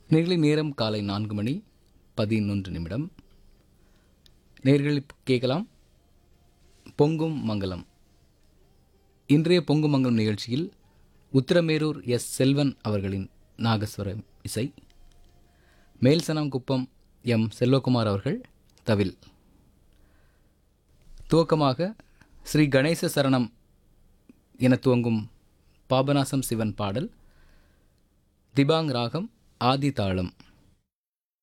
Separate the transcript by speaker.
Speaker 1: நேர்களை நேரம் காலை நான்கு மணி பதினொன்று நிமிடம் நேர்களில் கேட்கலாம் பொங்கும் மங்கலம் இன்றைய பொங்கும் மங்கலம் நிகழ்ச்சியில் உத்திரமேரூர் எஸ் செல்வன் அவர்களின் நாகஸ்வரம் இசை மேல்சனங்குப்பம் எம் செல்வகுமார் அவர்கள் தவில் துவக்கமாக ஸ்ரீ கணேச சரணம் என துவங்கும் பாபநாசம் சிவன் பாடல் திபாங் ராகம் ஆதி தாளம்